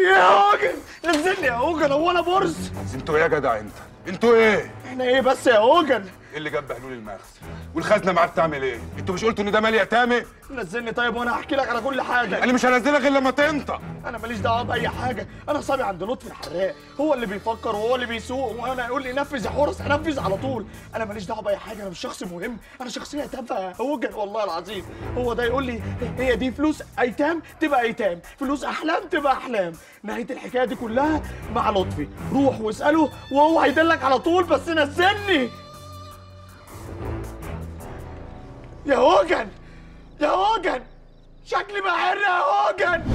يا هوجن نزلني يا هوجن هو انا بورس انتوا ايه يا جدع انت انتوا ايه احنا ايه بس يا هوجن ايه اللي جاب بهلول المخزن والخزنه معاه بتعمل ايه انتوا مش قلتوا ان ده مال يتامى نزلني طيب وانا هحكي لك على كل حاجه انا مش هنزلك غير لما تنطق انا ماليش دعوه باي حاجه انا صبي عند لطفي الحراق هو اللي بيفكر وهو اللي بيسوق وانا يقول لي نفذ يا حورس هنفذ على طول انا ماليش دعوه باي حاجه انا مش شخص مهم انا شخصيه تافهه يا هوجن والله العظيم هو ده يقول لي هي دي فلوس ايتام تبقى ايتام فلوس احلام تبقى احلام نهايه الحكايه دي كلها مع لطفي روح واساله وهو هيدلك على طول بس نزلني يا هوجن يا هوجن شكلي بحر يا هوجن